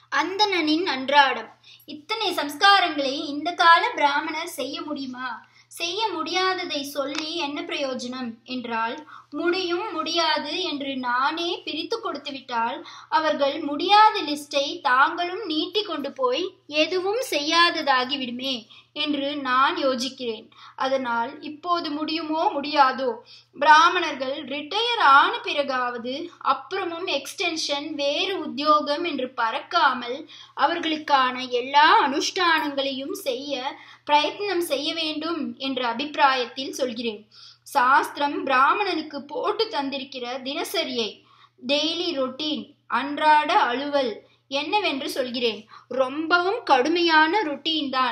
அந்தணனின் அன்றாடம் இத்தனை சம்ஸ்காரங்களை இந்த கால பிராமணர் செய்ய முடியுமா செய்ய முடியாததை சொல்லி என்ன பிரயோஜனம் என்றால் முடியும் முடியாது என்று நானே பிரித்து கொடுத்து விட்டால் அவர்கள் முடியாத லிஸ்டை தாங்களும் நீட்டி கொண்டு போய் எதுவும் செய்யாததாகி விடுமே என்று நான் யோசிக்கிறேன் அதனால் இப்போது முடியுமோ முடியாதோ பிராமணர்கள் ரிட்டையர் ஆன பிறகாவது அப்புறமும் எக்ஸ்டென்ஷன் வேறு உத்தியோகம் என்று பறக்காமல் அவர்களுக்கான எல்லா அனுஷ்டானங்களையும் செய்ய பிரயத்னம் செய்ய வேண்டும் என்ற அபிப்பிராயத்தில் சொல்கிறேன் சாஸ்திரம் பிராமணனுக்கு போட்டு தந்திருக்கிற தினசரியை டெய்லி ரொட்டீன் அன்றாட அலுவல் என்னவென்று சொல்கிறேன் ரொம்பவும் கடுமையான ரொட்டீன் தான்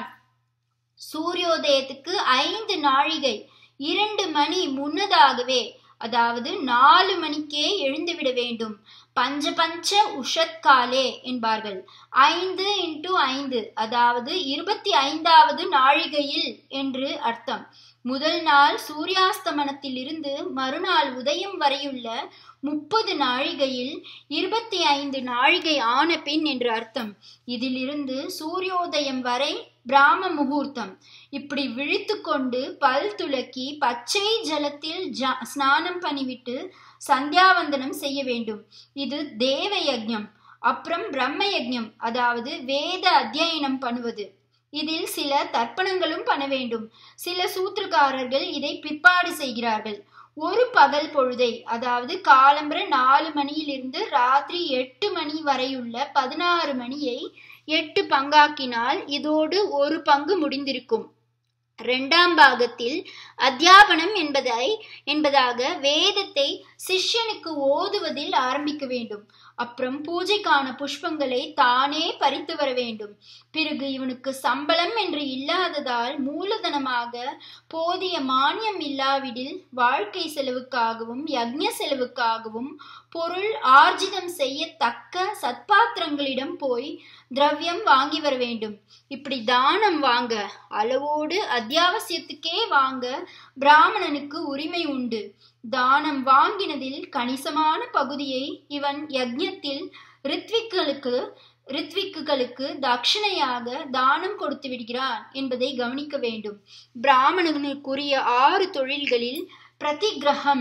சூரியோதயத்துக்கு ஐந்து நாழிகை இரண்டு மணி முன்னதாகவே அதாவது நாலு மணிக்கே எழுந்துவிட வேண்டும் பஞ்ச பஞ்ச உஷத்காலே என்பார்கள் ஐந்து இன்டு ஐந்து அதாவது இருபத்தி ஐந்தாவது நாழிகையில் என்று அர்த்தம் முதல் நாள் சூரியாஸ்தமனத்தில் இருந்து மறுநாள் உதயம் வரையுள்ள முப்பது நாழிகையில் இருபத்தி ஐந்து நாழிகை ஆன பின் என்று அர்த்தம் இதிலிருந்து சூரியோதயம் வரை பிராம முகூர்த்தம் இப்படி விழித்து கொண்டு பல் துலக்கி பச்சை ஜலத்தில் ஸ்நானம் பண்ணிவிட்டு சந்தியாவந்தனம் செய்ய வேண்டும் இது தேவ யஜ்யம் அப்புறம் பிரம்ம யஜ்யம் அதாவது வேத அத்தியனம் பண்ணுவது இதில் சில தர்ப்பணங்களும் பண்ண வேண்டும் சில சூத்திரக்காரர்கள் இதை பிற்பாடு செய்கிறார்கள் ஒரு பகல் பொழுதை அதாவது காலம்பர நாலு மணியிலிருந்து ராத்திரி எட்டு மணி வரையுள்ள பதினாறு மணியை எட்டு பங்காக்கினால் இதோடு ஒரு பங்கு முடிந்திருக்கும் இரண்டாம் பாகத்தில் அத்தியாபனம் என்பதை என்பதாக வேதத்தை சிஷ்யனுக்கு ஓதுவதில் ஆரம்பிக்க வேண்டும் அப்புறம் பூஜைக்கான புஷ்பங்களை தானே பறித்து வர வேண்டும் பிறகு இவனுக்கு சம்பளம் என்று இல்லாததால் மூலதனமாக போதிய மானியம் இல்லாவிடில் வாழ்க்கை செலவுக்காகவும் யக்ஞ செலவுக்காகவும் பொருள் ஆர்ஜிதம் செய்யத்தக்க சத்பாத்திரங்களிடம் போய் திரவியம் வாங்கி வர வேண்டும் இப்படி தானம் வாங்க அளவோடு அத்தியாவசியத்துக்கே வாங்க பிராமணனுக்கு உரிமை உண்டு தானம் வாங்கினதில் கணிசமான பகுதியை இவன் யக்ஞத்தில் ரித்விக்களுக்கு ரித்விக்குகளுக்கு தட்சிணையாக தானம் கொடுத்து விடுகிறான் என்பதை கவனிக்க வேண்டும் பிராமணனுக்குரிய ஆறு தொழில்களில் பிரதிகிரகம்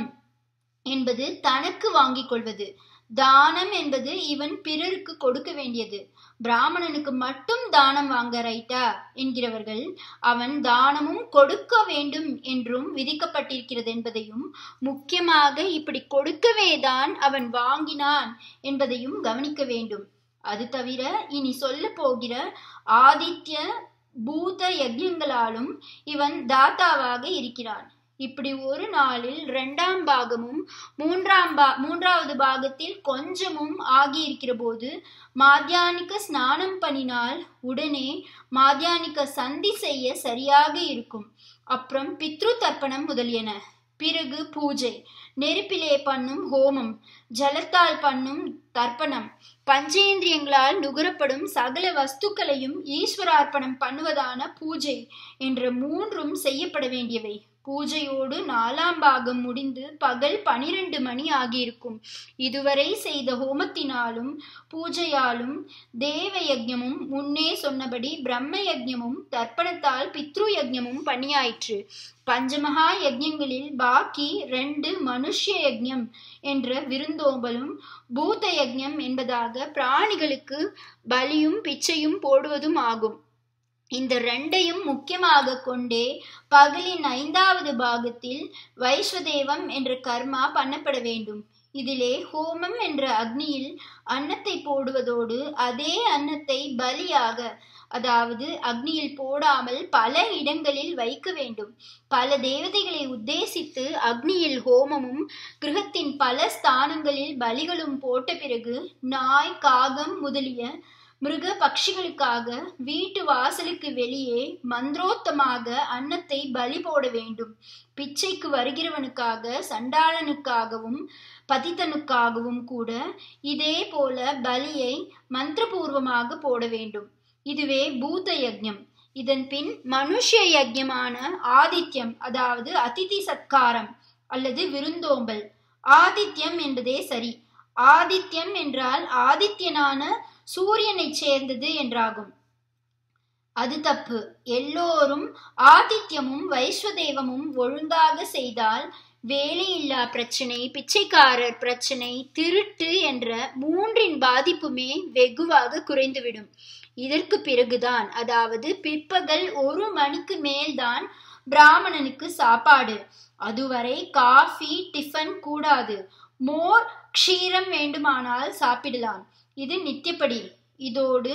என்பது தனக்கு வாங்கிக் கொள்வது தானம் என்பது இவன் பிறருக்கு கொடுக்க வேண்டியது பிராமணனுக்கு மட்டும் தானம் வாங்க ரைட்டா என்கிறவர்கள் அவன் தானமும் கொடுக்க வேண்டும் என்றும் விதிக்கப்பட்டிருக்கிறது என்பதையும் முக்கியமாக இப்படி கொடுக்கவே தான் அவன் வாங்கினான் என்பதையும் கவனிக்க வேண்டும் அது தவிர இனி சொல்ல போகிற ஆதித்ய பூத யஜ்யங்களாலும் இவன் தாத்தாவாக இருக்கிறான் இப்படி ஒரு நாளில் இரண்டாம் பாகமும் மூன்றாம் பா மூன்றாவது பாகத்தில் கொஞ்சமும் ஆகியிருக்கிற போது மாத்தியானிக்க ஸ்நானம் பண்ணினால் உடனே மாத்தியானிக்க சந்தி செய்ய சரியாக இருக்கும் அப்புறம் பித்ரு தர்ப்பணம் முதலியன பிறகு பூஜை நெருப்பிலே பண்ணும் ஹோமம் ஜலத்தால் பண்ணும் தர்ப்பணம் பஞ்சேந்திரியங்களால் நுகரப்படும் சகல வஸ்துக்களையும் ஈஸ்வரார்ப்பணம் பண்ணுவதான பூஜை என்ற மூன்றும் செய்யப்பட வேண்டியவை பூஜையோடு நாலாம் பாகம் முடிந்து பகல் பனிரெண்டு மணி ஆகியிருக்கும் இதுவரை செய்த ஹோமத்தினாலும் பூஜையாலும் தேவ யஜ்யமும் முன்னே சொன்னபடி பிரம்ம யஜ்யமும் தர்ப்பணத்தால் பித்ரு யஜ்யமும் பண்ணியாயிற்று பஞ்சமகா யஜ்யங்களில் பாக்கி ரெண்டு மனுஷ்ய யஜ்யம் என்ற விருந்தோம்பலும் பூத யஜ்யம் என்பதாக பிராணிகளுக்கு பலியும் பிச்சையும் போடுவதும் ஆகும் இந்த ரெண்டையும் முக்கியமாக கொண்டே பகலின் ஐந்தாவது பாகத்தில் வைஸ்வதேவம் என்ற கர்மா பண்ணப்பட வேண்டும் இதிலே ஹோமம் என்ற அக்னியில் அன்னத்தை போடுவதோடு அதே அன்னத்தை பலியாக அதாவது அக்னியில் போடாமல் பல இடங்களில் வைக்க வேண்டும் பல தேவதைகளை உத்தேசித்து அக்னியில் ஹோமமும் கிரகத்தின் பல ஸ்தானங்களில் பலிகளும் போட்ட பிறகு நாய் காகம் முதலிய மிருக பட்சிகளுக்காக வீட்டு வாசலுக்கு வெளியே மந்திரோத்தமாக அன்னத்தை பலி போட வேண்டும் பிச்சைக்கு வருகிறவனுக்காக சண்டாளனுக்காகவும் பதித்தனுக்காகவும் கூட இதே போல பலியை மந்திரபூர்வமாக போட வேண்டும் இதுவே பூத யஜ்யம் இதன் பின் மனுஷ யஜ்யமான ஆதித்யம் அதாவது அதிதி சத்காரம் அல்லது விருந்தோம்பல் ஆதித்யம் என்பதே சரி ஆதித்யம் என்றால் ஆதித்யனான சூரியனைச் சேர்ந்தது என்றாகும் அது தப்பு எல்லோரும் ஆதித்யமும் வைஸ்வதேவமும் ஒழுங்காக செய்தால் வேலையில்லா பிரச்சனை பிச்சைக்காரர் பிரச்சனை திருட்டு என்ற மூன்றின் பாதிப்புமே வெகுவாக குறைந்துவிடும் இதற்கு பிறகுதான் அதாவது பிற்பகல் ஒரு மணிக்கு மேல்தான் பிராமணனுக்கு சாப்பாடு அதுவரை காஃபி டிஃபன் கூடாது மோர் க்ஷீரம் வேண்டுமானால் சாப்பிடலாம் இது நித்தியப்படி இதோடு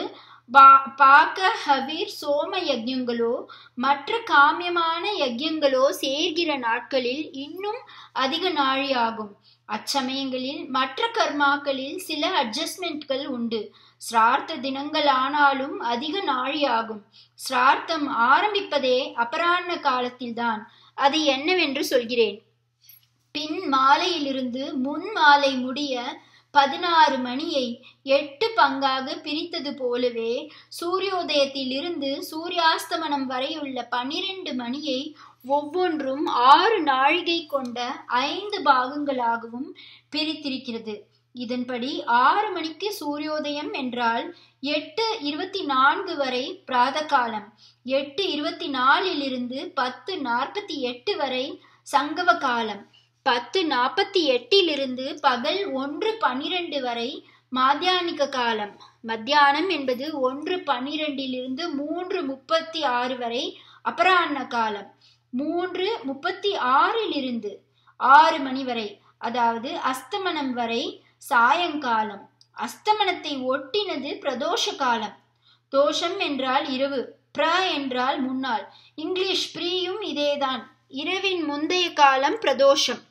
பாக்க ஹவீர் சோம யஜ்யங்களோ மற்ற காமியமான யஜ்யங்களோ சேர்கிற நாட்களில் இன்னும் அதிக நாழி ஆகும் அச்சமயங்களில் மற்ற கர்மாக்களில் சில அட்ஜஸ்ட்மெண்ட்கள் உண்டு சிரார்த்த தினங்கள் ஆனாலும் அதிக நாழி ஆகும் சிரார்த்தம் ஆரம்பிப்பதே அபராண்ண காலத்தில்தான் அது என்னவென்று சொல்கிறேன் பின் மாலையிலிருந்து முன் மாலை முடிய பதினாறு மணியை எட்டு பங்காக பிரித்தது போலவே சூரியோதயத்திலிருந்து சூரியாஸ்தமனம் வரையுள்ள பன்னிரண்டு மணியை ஒவ்வொன்றும் ஆறு நாழிகை கொண்ட ஐந்து பாகங்களாகவும் பிரித்திருக்கிறது இதன்படி ஆறு மணிக்கு சூரியோதயம் என்றால் எட்டு இருபத்தி நான்கு வரை பிராத காலம் எட்டு இருபத்தி நாலிலிருந்து பத்து நாற்பத்தி எட்டு வரை சங்கவ காலம் பத்து நாற்பத்தி எட்டிலிருந்து பகல் ஒன்று பன்னிரண்டு வரை மாத்தியானிக காலம் மத்தியானம் என்பது ஒன்று பன்னிரெண்டிலிருந்து மூன்று முப்பத்தி ஆறு வரை அபராண்ண காலம் மூன்று முப்பத்தி ஆறிலிருந்து ஆறு மணி வரை அதாவது அஸ்தமனம் வரை சாயங்காலம் அஸ்தமனத்தை ஒட்டினது பிரதோஷ காலம் தோஷம் என்றால் இரவு பிர என்றால் முன்னால் இங்கிலீஷ் ப்ரீயும் இதேதான் இரவின் முந்தைய காலம் பிரதோஷம்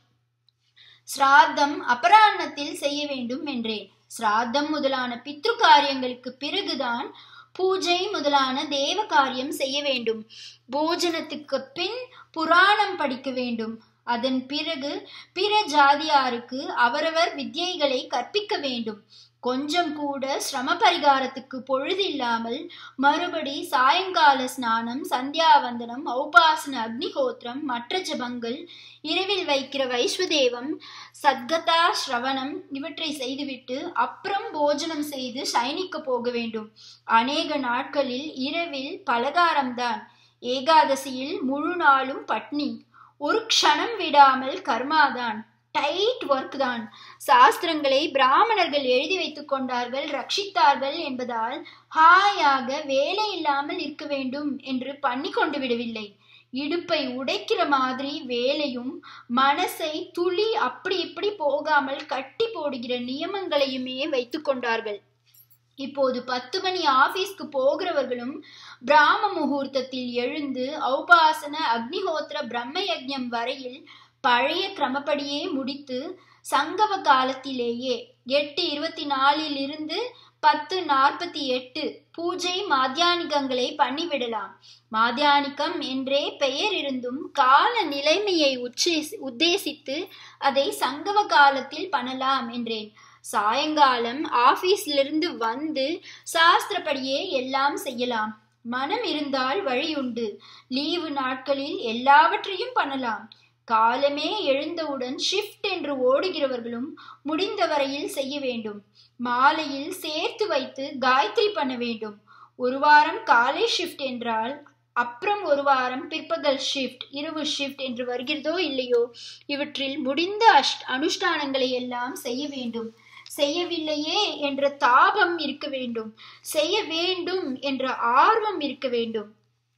சிராத்தம் அபராண்ணத்தில் செய்ய வேண்டும் என்றேன் சிராத்தம் முதலான பித்ரு காரியங்களுக்கு பிறகுதான் பூஜை முதலான தேவ காரியம் செய்ய வேண்டும் போஜனத்துக்கு பின் புராணம் படிக்க வேண்டும் அதன் பிறகு பிற ஜாதியாருக்கு அவரவர் வித்யைகளை கற்பிக்க வேண்டும் கொஞ்சம் கூட சிரம பரிகாரத்துக்கு பொழுதில்லாமல் மறுபடி சாயங்கால ஸ்நானம் சந்தியாவந்தனம் ஔபாசன அக்னிஹோத்திரம் மற்ற ஜபங்கள் இரவில் வைக்கிற வைஸ்வதேவம் சத்கதா ஸ்ரவணம் இவற்றை செய்துவிட்டு அப்புறம் போஜனம் செய்து சயனிக்க போக வேண்டும் அநேக நாட்களில் இரவில் பலகாரம்தான் ஏகாதசியில் முழு நாளும் பட்னி ஒரு க்ஷணம் விடாமல் கர்மாதான் டைட் ஒர்க் தான் சாஸ்திரங்களை பிராமணர்கள் எழுதி வைத்துக் கொண்டார்கள் ரட்சித்தார்கள் என்பதால் ஹாயாக வேலை இல்லாமல் இருக்க வேண்டும் என்று பண்ணி கொண்டு விடவில்லை இடுப்பை உடைக்கிற மாதிரி வேலையும் மனசை துளி அப்படி இப்படி போகாமல் கட்டி போடுகிற நியமங்களையுமே வைத்துக் கொண்டார்கள் இப்போது பத்து மணி ஆபீஸ்க்கு போகிறவர்களும் பிராம முகூர்த்தத்தில் எழுந்து ஔபாசன அக்னிஹோத்திர பிரம்ம யஜ்யம் வரையில் பழைய கிரமப்படியே முடித்து சங்கவ காலத்திலேயே எட்டு இருபத்தி நாலில் இருந்து பத்து நாற்பத்தி எட்டு பூஜை மாத்தியானிகங்களை பண்ணிவிடலாம் மாத்தியானிக்கம் என்றே பெயர் இருந்தும் கால நிலைமையை உச்சி உத்தேசித்து அதை சங்கவ காலத்தில் பண்ணலாம் என்றேன் சாயங்காலம் ஆபீஸ்லிருந்து வந்து சாஸ்திரப்படியே எல்லாம் செய்யலாம் மனம் இருந்தால் வழியுண்டு லீவு நாட்களில் எல்லாவற்றையும் பண்ணலாம் காலமே எழுந்தவுடன் ஷிஃப்ட் என்று ஓடுகிறவர்களும் முடிந்த வரையில் செய்ய வேண்டும் மாலையில் சேர்த்து வைத்து காயத்ரி பண்ண வேண்டும் ஒரு வாரம் காலை ஷிஃப்ட் என்றால் அப்புறம் ஒரு வாரம் பிற்பகல் ஷிஃப்ட் இரவு ஷிஃப்ட் என்று வருகிறதோ இல்லையோ இவற்றில் முடிந்த அஷ் அனுஷ்டானங்களை எல்லாம் செய்ய வேண்டும் செய்யவில்லையே என்ற தாபம் இருக்க வேண்டும் செய்ய வேண்டும் என்ற ஆர்வம் இருக்க வேண்டும்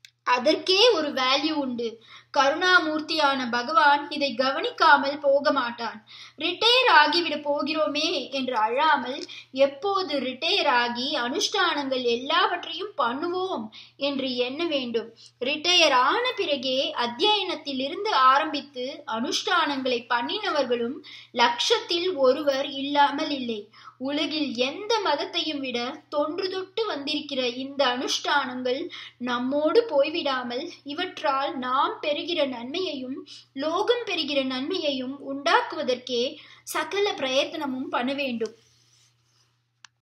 அதற்கே ஒரு வேல்யூ உண்டு கருணாமூர்த்தியான பகவான் இதை கவனிக்காமல் போக மாட்டான் ரிட்டையர் ஆகிவிட போகிறோமே என்று அழாமல் எப்போது ரிட்டையர் ஆகி அனுஷ்டானங்கள் எல்லாவற்றையும் பண்ணுவோம் என்று எண்ண வேண்டும் ரிட்டையர் ஆன பிறகே அத்தியனத்திலிருந்து ஆரம்பித்து அனுஷ்டானங்களை பண்ணினவர்களும் லட்சத்தில் ஒருவர் இல்லாமல் இல்லை உலகில் எந்த மதத்தையும் விட தொன்று தொட்டு வந்திருக்கிற இந்த அனுஷ்டானங்கள் நம்மோடு போய்விடாமல் இவற்றால் நாம் பெறுகிற நன்மையையும் லோகம் பெறுகிற நன்மையையும் உண்டாக்குவதற்கே சகல பிரயத்தனமும் பண்ண வேண்டும்